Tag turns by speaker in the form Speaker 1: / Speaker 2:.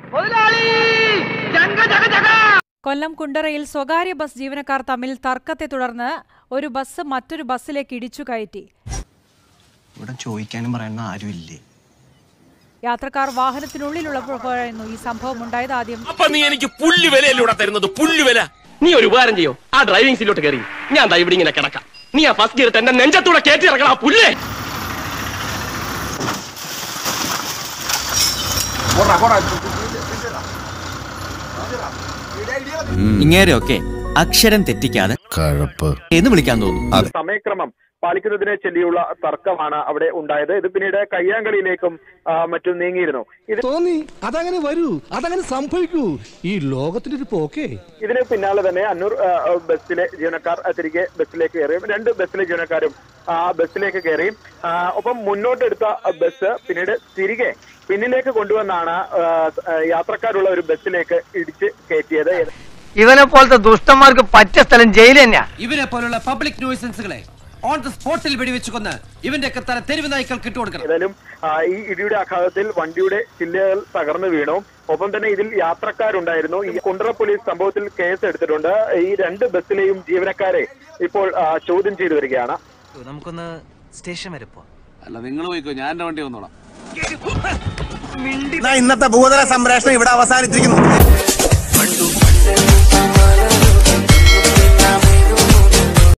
Speaker 1: കൊല്ലം കുണ്ടറയിൽ സ്വകാര്യ ബസ് ജീവനക്കാർ തമ്മിൽ തർക്കത്തെ തുടർന്ന് ഒരു ബസ് മറ്റൊരു ബസ്സിലേക്ക് ഇടിച്ചു കയറ്റി
Speaker 2: ഇവിടെ ചോദിക്കാനും പറയാനൊന്നും ആരുമില്ലേ
Speaker 1: യാത്രക്കാർ വാഹനത്തിനുള്ളിലുള്ളപ്പോഴായിരുന്നു ഈ സംഭവം ഉണ്ടായത് ആദ്യം
Speaker 3: അപ്പൊ നീ എനിക്ക് പുല്ല് വിലയല്ലൂടെ തരുന്നത് പുല്ല് വില
Speaker 4: നീ ഒരു ഉപകാരം ചെയ്യോ ആ ഡ്രൈവിംഗ് സീറ്റിലോട്ട് കയറി ഞാൻ ദാ ഇവിടെ ഇങ്ങനെ കിടക്കാം നീ ആ ഫസ്റ്റ് ഗിയർ എന്റെ നെഞ്ചത്തൂടെ കയറ്റി ഇറക്കണം ആ പുല്ലേ
Speaker 5: ഇങ്ങേരെയൊക്കെ അക്ഷരം തെറ്റിക്കാതെ എന്ന് വിളിക്കാൻ തോന്നും
Speaker 6: സമയക്രമം പാലിക്കുന്നതിനെ ചൊല്ലിയുള്ള തർക്കമാണ് അവിടെ ഉണ്ടായത് ഇത് പിന്നീട് കയ്യാങ്കളിയിലേക്കും ആ, മറ്റും നീങ്ങിയിരുന്നു ഇത്
Speaker 7: തോന്നി അതങ്ങനെ വരൂ അതങ്ങനെ സംഭവിക്കൂ ഈ ലോകത്തിന്റെ ഒരു പോക്കേ
Speaker 6: ഇതിന് പിന്നാലെ തന്നെ അന്നൂർ ആ, ബസ്സിലെ ജീവനക്കാർ ആ, തിരികെ ബസ്സിലേക്ക് കയറി രണ്ട് ബസ്സിലെ ജീവനക്കാരും ആ ബസ്സിലേക്ക് കയറി ആ, ഒപ്പം മുന്നോട്ടെടുത്ത ബസ് പിന്നീട് തിരികെ പിന്നിലേക്ക് കൊണ്ടുവന്നാണ് ആ, ആ, യാത്രക്കാരുള്ള ഒരു ബസ്സിലേക്ക് ഇടിച്ച് കയറ്റിയത്
Speaker 4: ഇവനെ പോലത്തെ ദുഷ്ടന്മാർക്ക് പറ്റിയ സ്ഥലം ജയിൽ തന്നെയാ
Speaker 8: ഇവരെ പോലുള്ള പബ്ലിക് ന്യൂസൻസുകളെ ഓൺ ദ സ്പോട്ടിൽ വെടിവെച്ച് കൊന്ന് ഇവന്റെയൊക്കെ തല തെരുവ് നായ്ക്കൾക്ക് ഇട്ടുകൊടുക്കണം
Speaker 6: ഏതായാലും ആ, ഈ ഇടിയുടെ ആഘാതത്തിൽ വണ്ടിയുടെ ചില്ലകൾ തകർന്നു വീണു ഒപ്പം തന്നെ ഇതിൽ യാത്രക്കാരുണ്ടായിരുന്നു ഈ കുണ്ടറ പോലീസ് സംഭവത്തിൽ കേസ് എടുത്തിട്ടുണ്ട് ഈ രണ്ട് ബസ്സിലെയും ജീവനക്കാരെ ഇപ്പോൾ ആ, ചോദ്യം ചെയ്തു വരികയാണ്
Speaker 5: നമുക്കൊന്ന് സ്റ്റേഷൻ വരെ പോവാം
Speaker 8: അല്ല നിങ്ങൾ പോയിക്കോ ഞാൻ എന്റെ വണ്ടി വന്നോളാം
Speaker 2: ഇന്നത്തെ ഭൂതല സംപ്രേഷണം ഇവിടെ അവസാനിച്ചിരിക്കുന്നു